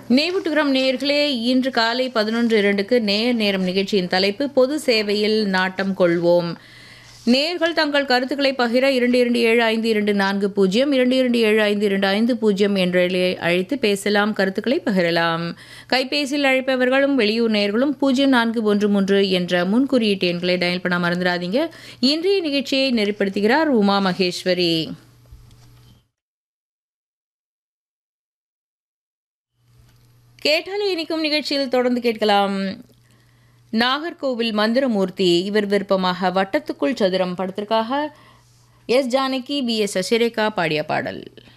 நினைவூட்டுகிறோம் நேயர்களே இன்று காலை பதினொன்று இரண்டுக்கு நேர் நேரம் நிகழ்ச்சியின் தலைப்பு பொது சேவையில் நாட்டம் கொள்வோம் நேர்கள் தங்கள் கருத்துக்களை பகிர இரண்டு இரண்டு ஏழு ஐந்து இரண்டு நான்கு பூஜ்ஜியம் இரண்டு இரண்டு ஏழு ஐந்து இரண்டு ஐந்து பூஜ்ஜியம் என்ற எண்ணிலே அழைத்து பேசலாம் கருத்துக்களை பகிரலாம் கைபேசியில் அழைப்பவர்களும் வெளியூர் நேயர்களும் பூஜ்ஜியம் நான்கு ஒன்று மூன்று என்ற முன்குறியீட்டு எண்களை டயல் பண்ண மறந்துடாதீங்க இன்றைய நிகழ்ச்சியை நெறிப்படுத்துகிறார் உமா மகேஸ்வரி கேட்டாலே இனிக்கும் நிகழ்ச்சியில் தொடர்ந்து கேட்கலாம் நாகர்கோவில் மந்திரமூர்த்தி இவர் விருப்பமாக வட்டத்துக்குள் சதுரம் படத்திற்காக S Janaki P S Sasirekha பாடிய பாடல்